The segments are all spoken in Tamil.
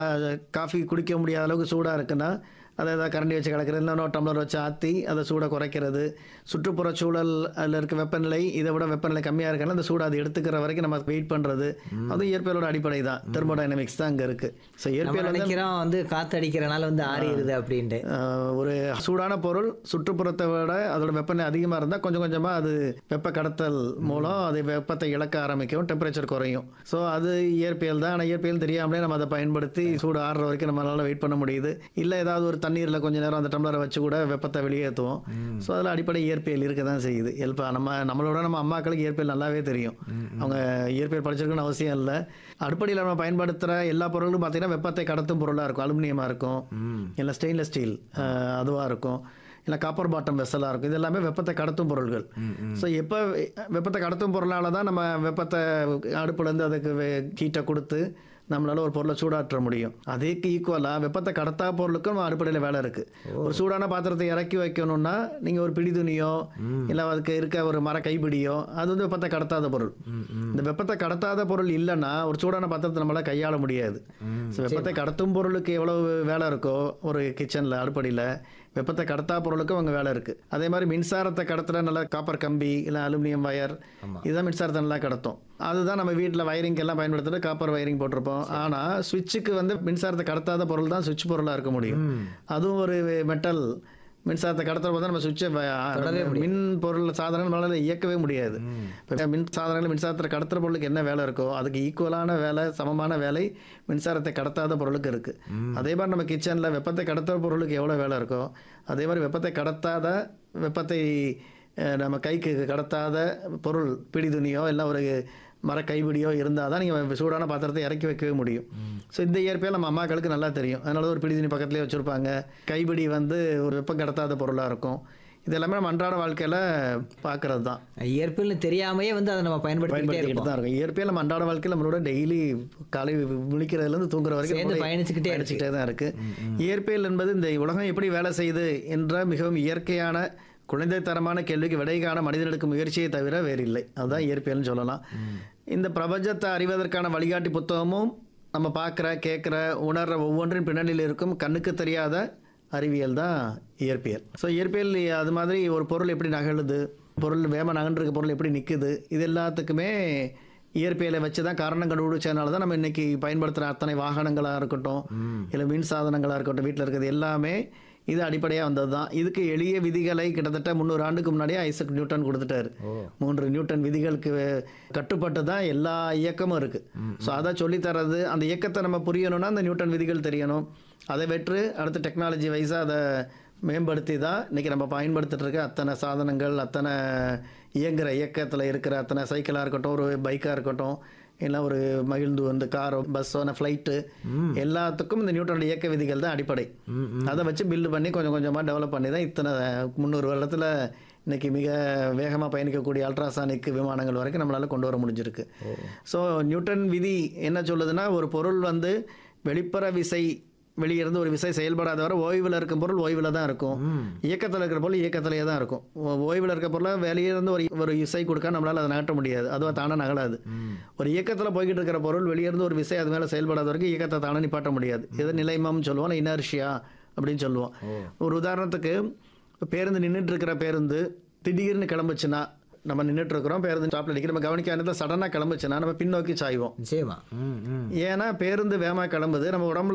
காஃபி குடிக்க முடியாத அளவுக்கு சூடாக இருக்குன்னா அதை ஏதாவது கரண்டி வச்சு கலக்கிறது இல்லை இன்னொரு டம்ளர் வச்சு ஆற்றி அதை சூடை குறைக்கிறது சுற்றுப்புற சூழல் அதில் இருக்க வெப்பநிலை இதை விட வெப்பநிலை கம்மியாக இருக்கனால அந்த சூடை அதை எடுத்துக்கிற வரைக்கும் நம்ம வெயிட் பண்ணுறது அது இயற்பியலோட அடிப்படை தான் தெர்மோடைனமிக்ஸ் தான் அங்கே இருக்குது ஸோ நம்ம இயற்பியல் வந்து நினைக்கிறோம் வந்து காத்து அடிக்கிறனால வந்து ஆறிடுது அப்படின்ட்டு ஆஹ், ஒரு சூடான பொருள் சுற்றுப்புறத்தை விட அதோட வெப்பநிலை அதிகமாக இருந்தால் கொஞ்சம் கொஞ்சமாக அது வெப்ப கடத்தல் மூலம் அது வெப்பத்தை இழக்க ஆரம்பிக்கும் டெம்பரேச்சர் குறையும் ஸோ அது இயற்பியல் தான் ஆனால் இயற்பியல் தெரியாமலே நம்ம அதை பயன்படுத்தி சூடு ஆறுற வரைக்கும் நம்மளால வெயிட் பண்ண முடியுது இல்லை ஏதாவது ஒரு தண்ணீரில் கொஞ்ச நேரம் அந்த டம்ளரை வச்சு கூட வெப்பத்தை வெளியேற்றுவோம் ஸோ அதில் அடிப்படை இயற்பியல் இருக்க தான் செய்யுது இப்போ நம்ம நம்மளோட நம்ம அம்மாக்களுக்கு இயற்பியல் நல்லாவே தெரியும் அவங்க இயற்பியல் படிச்சிருக்கணும்னு அவசியம் இல்லை அடுப்படியில் நம்ம பயன்படுத்துகிற எல்லா பொருளும் பார்த்தீங்கன்னா வெப்பத்தை கடத்தும் பொருளாக இருக்கும் அலுமினியமாக இருக்கும் இல்லை ஸ்டெயின்லெஸ் ஸ்டீல் அதுவாக இருக்கும் இல்லை காப்பர் பாட்டம் வெசலாக இருக்கும் இது எல்லாமே வெப்பத்தை கடத்தும் பொருள்கள் ஸோ எப்போ வெப்பத்தை கடத்தும் பொருளால் தான் நம்ம வெப்பத்தை அடுப்புலேருந்து அதுக்கு ஹீட்டை கொடுத்து நம்மளால ஒரு பொருளை சூடாற்ற முடியும் அதுக்கு ஈக்குவலாக வெப்பத்தை கடத்தா பொருளுக்கும் நம்ம அடுப்படையில் வேலை இருக்குது ஒரு சூடான பாத்திரத்தை இறக்கி வைக்கணும்னா நீங்கள் ஒரு பிடி துணியோ இல்லை அதுக்கு இருக்க ஒரு மர கைப்பிடியோ அது வந்து வெப்பத்தை கடத்தாத பொருள் இந்த வெப்பத்தை கடத்தாத பொருள் இல்லைன்னா ஒரு சூடான பாத்திரத்தை நம்மளால கையாள முடியாது ஸோ வெப்பத்தை கடத்தும் பொருளுக்கு எவ்வளவு வேலை இருக்கோ ஒரு கிச்சனில் அடுப்படியில் வெப்பத்தை கடத்தா பொருளுக்கும் அங்கே வேலை இருக்குது அதே மாதிரி மின்சாரத்தை கடத்துகிற நல்ல காப்பர் கம்பி இல்லை அலுமினியம் வயர் இதுதான் மின்சாரத்தை நல்லா கடத்தும் அதுதான் நம்ம வீட்டில் வயரிங் எல்லாம் பயன்படுத்துறது காப்பர் வயரிங் போட்டிருப்போம் ஆனால் சுவிட்சுக்கு வந்து மின்சாரத்தை கடத்தாத பொருள் தான் சுவிட்ச் பொருளாக இருக்க முடியும் அதுவும் ஒரு மெட்டல் மின்சாரத்தை கடத்துற போது நம்ம சுவிட்சை மின் பொருள் சாதனங்கள் நம்மளால இயக்கவே முடியாது இப்போ மின் சாதனங்கள் மின்சாரத்தை கடத்துற பொருளுக்கு என்ன வேலை இருக்கோ அதுக்கு ஈக்குவலான வேலை சமமான வேலை மின்சாரத்தை கடத்தாத பொருளுக்கு இருக்கு அதே மாதிரி நம்ம கிச்சனில் வெப்பத்தை கடத்துற பொருளுக்கு எவ்வளோ வேலை இருக்கோ அதே மாதிரி வெப்பத்தை கடத்தாத வெப்பத்தை அஹ், நம்ம கைக்கு கடத்தாத பொருள் பிடி துணியோ இல்லை ஒரு மர கைப்பிடியோ இருந்தால் தான் நீங்கள் சூடான பாத்திரத்தை இறக்கி வைக்கவே முடியும் ஸோ இந்த இயற்பியல் நம்ம அம்மாக்களுக்கு நல்லா தெரியும் அதனால ஒரு பிடி துணி பக்கத்துலேயே வச்சுருப்பாங்க கைப்பிடி வந்து ஒரு வெப்பம் கடத்தாத பொருளாக இருக்கும் இது எல்லாமே நம்ம அன்றாட வாழ்க்கையில் பார்க்கறது தான் இயற்பியல்னு தெரியாமையே வந்து அதை நம்ம பயன்படுத்திக்கிட்டே பயன்படுத்திக்கிட்டு இருப்போம் தான் இருக்கும் இயற்பியல் நம்ம அன்றாட வாழ்க்கையில் நம்மளோட டெய்லி காலை விழிக்கிறதுலேருந்து தூங்குற வரைக்கும் சேர்ந்து நம்மளோட பயணிச்சுக்கிட்டே பயணிச்சுக்கிட்டே தான் இருக்கு இயற்பியல் என்பது இந்த உலகம் எப்படி வேலை செய்யுது என்ற மிகவும் இயற்கையான குழந்தைத்தரமான கேள்விக்கு விடை காண மனிதனுக்கு முயற்சியை தவிர வேறு இல்லை அதுதான் இயற்பியல்னு சொல்லலாம் இந்த பிரபஞ்சத்தை அறிவதற்கான வழிகாட்டி புத்தகமும் நம்ம பார்க்குற கேட்குற உணர்ற ஒவ்வொன்றின் பின்னணியில் இருக்கும் கண்ணுக்கு தெரியாத அறிவியல் தான் இயற்பியல் ஸோ இயற்பியல் அது மாதிரி ஒரு பொருள் எப்படி நகழுது பொருள் வேம நகன்றிருக்க பொருள் எப்படி நிற்குது இது எல்லாத்துக்குமே இயற்பியலை வச்சு தான் காரணம் கண்டுபிடிச்சதுனால தான் நம்ம இன்னைக்கு பயன்படுத்துகிற அத்தனை வாகனங்களாக இருக்கட்டும் இல்லை மின் சாதனங்களாக இருக்கட்டும் வீட்டில் இருக்கிறது எல்லாமே இது அடிப்படையாக வந்தது தான் இதுக்கு எளிய விதிகளை கிட்டத்தட்ட முந்நூறு ஆண்டுக்கு முன்னாடியே ஐசக் நியூட்டன் கொடுத்துட்டாரு மூன்று நியூட்டன் விதிகளுக்கு கட்டுப்பட்டு தான் எல்லா இயக்கமும் இருக்குது ஸோ அதை சொல்லித்தரது அந்த இயக்கத்தை நம்ம புரியணும்னா அந்த நியூட்டன் விதிகள் தெரியணும் அதை வெற்று அடுத்து டெக்னாலஜி வைஸாக அதை மேம்படுத்தி தான் இன்றைக்கி நம்ம பயன்படுத்திட்டு இருக்க அத்தனை சாதனங்கள் அத்தனை இயங்குகிற இயக்கத்தில் இருக்கிற அத்தனை சைக்கிளாக இருக்கட்டும் ஒரு பைக்காக இருக்கட்டும் இல்லை ஒரு மகிழ்ந்து வந்து காரோ பஸ்ஸோ ஃப்ளைட்டு எல்லாத்துக்கும் இந்த நியூட்டன் இயக்க விதிகள் தான் அடிப்படை அதை வச்சு பில்டு பண்ணி கொஞ்சம் கொஞ்சமாக டெவலப் பண்ணி தான் இத்தனை முந்நூறு வருடத்தில் இன்னைக்கு மிக வேகமாக பயணிக்கக்கூடிய அல்ட்ராசானிக் விமானங்கள் வரைக்கும் நம்மளால் கொண்டு வர முடிஞ்சிருக்கு ஸோ நியூட்டன் விதி என்ன சொல்லுதுன்னா ஒரு பொருள் வந்து வெளிப்புற விசை வெளியிருந்து ஒரு விசை செயல்படாத வரை ஓய்வில் இருக்கும் பொருள் ஓய்வில் தான் இருக்கும் இயக்கத்தில் இருக்கிற பொருள் இயக்கத்திலேயே தான் இருக்கும் ஓ- ஓய்வில் இருக்க பொருளை வெளியிருந்து ஒரு ஒரு விசை கொடுக்க நம்மளால் அதை நகட்ட முடியாது அதுவாக தானே நகலாது ஒரு இயக்கத்தில் போய்கிட்டு இருக்கிற பொருள் வெளியிருந்து ஒரு விசை அது மேலே செயல்படாத வரைக்கும் இயக்கத்தை தானே நிப்பாட்ட முடியாது இது நிலைமம்னு சொல்லுவோம் இனர்ஷியா அப்படின்னு சொல்லுவோம் ஒரு உதாரணத்துக்கு பேருந்து நின்றுட்டு இருக்கிற பேருந்து திடீர்னு கிளம்புச்சுன்னா நம்ம நின்றுட்டு இருக்கிறோம் பேருந்து ஸ்டாப்பில் நிற்கிறோம் நம்ம கவனிக்காத சடனாக கிளம்புச்சுன்னா நம்ம பின்னோக்கி சாய்வோம் நிச்சயமா ம், ம். ஏன்னா பேருந்து வேகமாக கிளம்புது நம்ம உடம்புல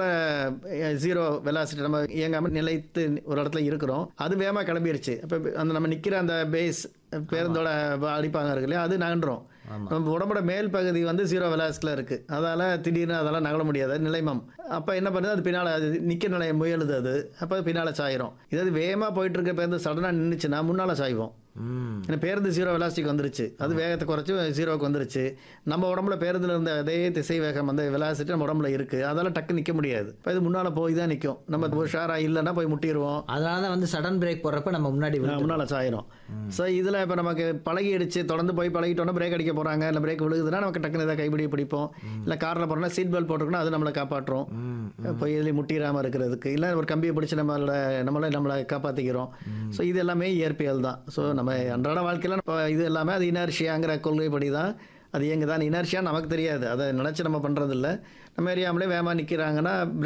ஜீரோ வெலாசிட்டி நம்ம இயங்காம நிலைத்து ஒரு இடத்துல இருக்கிறோம் அது வேகமாக கிளம்பிருச்சு இப்போ அந்த நம்ம நிற்கிற அந்த பேஸ் பேருந்தோட அடிப்பாங்க இருக்கு இல்லையா அது நகன்றோம் நம்ம உடம்போட மேல் பகுதி வந்து ஜீரோ வெலாசிட்டியில் இருக்குது அதால் திடீர்னு அதெல்லாம் நகல முடியாது அது நிலைமம் அப்போ என்ன பண்ணுது அது பின்னால் அது நிற்க நிலைய முயலுது அது அப்போ பின்னால் சாயிரும் இதாவது வேகமாக போயிட்டு இருக்க பேருந்து சடனாக நின்றுச்சுன்னா முன்னால் சாய்வோம் ம். ஏன்னா பேருந்து ஜீரோ வெலாசிட்டிக்கு வந்துருச்சு அது வேகத்தை குறைச்சி ஜீரோவுக்கு வந்துருச்சு நம்ம உடம்புல பேருந்துல இருந்த அதே திசை வேகம் அந்த வெலாசிட்டி நம்ம உடம்புல இருக்கு அதால டக்கு நிக்க முடியாது இப்போ இது முன்னால போய் தான் நிற்கும் நம்ம உஷாரா இல்லைன்னா போய் முட்டிடுவோம் அதனால தான் வந்து சடன் பிரேக் போடுறப்ப நம்ம முன்னாடி விழுந்து- முன்னால் சாயிரும் ஸோ இதில் இப்போ நமக்கு பழகிடுச்சு தொடர்ந்து போய் பழகிட்டோன்னா பிரேக் அடிக்க போகிறாங்க இல்லை பிரேக் விழுகுதுன்னா நமக்கு டக்குனு ஏதாவது கைப்பிடி பிடிப்போம் இல்லை காரில் போகிறோம்னா சீட் பெல்ட் போட்டுருக்கணும் அது நம்மளை காப்பாற்றும் போய் இதில் முட்டிடாமல் இருக்கிறதுக்கு இல்லை ஒரு கம்பியை பிடிச்சி நம்மளோட நம்மளை நம்மளை காப்பாற்றிக்கிறோம் ஸோ இது எல்லாமே இயற்பியல் தான் ஸோ நம்ம அன்றாட வாழ்க்கையில் இது எல்லாமே அது இனர்ஷியாங்கிற கொள்கைப்படி தான் அது இயங்குதான் இனர்ஷியா நமக்கு தெரியாது அதை நினச்சி நம்ம பண்ணுறதில்ல நம்ம எரியாமலே வேகமாக நிற்கிறாங்கன்னா